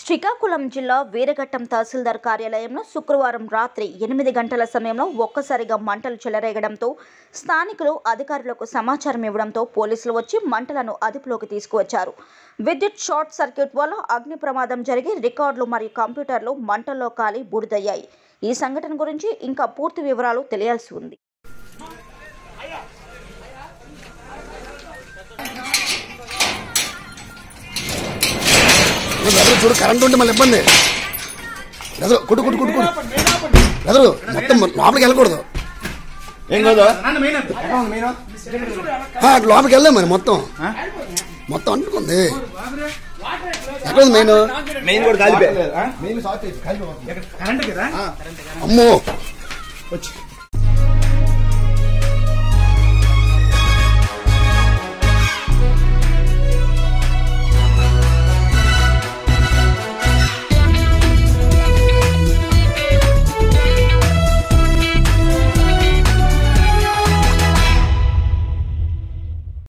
శ్రీకాకుళం జిల్లా వీరఘట్టం తహసీల్దార్ కార్యాలయంలో శుక్రవారం రాత్రి ఎనిమిది గంటల సమయంలో ఒక్కసారిగా మంటలు చెలరేగడంతో స్థానికులు అధికారులకు సమాచారం ఇవ్వడంతో పోలీసులు వచ్చి మంటలను అదుపులోకి తీసుకువచ్చారు విద్యుత్ షార్ట్ సర్క్యూట్ వల్ల అగ్ని ప్రమాదం జరిగి రికార్డులు మరియు కంప్యూటర్లు మంటల్లో కాలి బూడిదయ్యాయి ఈ సంఘటన గురించి ఇంకా పూర్తి వివరాలు తెలియాల్సి ఉంది బ్రదర్ చూడు కరెంట్ ఉంటే మళ్ళీ ఇబ్బంది బ్రదర్ కుట్టు కుట్టు కుట్టు కుట్టు బ్రదర్ మొత్తం లోపలికి వెళ్ళకూడదు ఏం కాదు ఆ, అటు లోపలికి వెళ్ళాం మరి మొత్తం మొత్తం అంటుకుంది ఎక్కడ ఉంది మెయిన్ మెయిన్ కూడా కాలిపోయి కరెంట్ కదా అమ్మో వచ్చి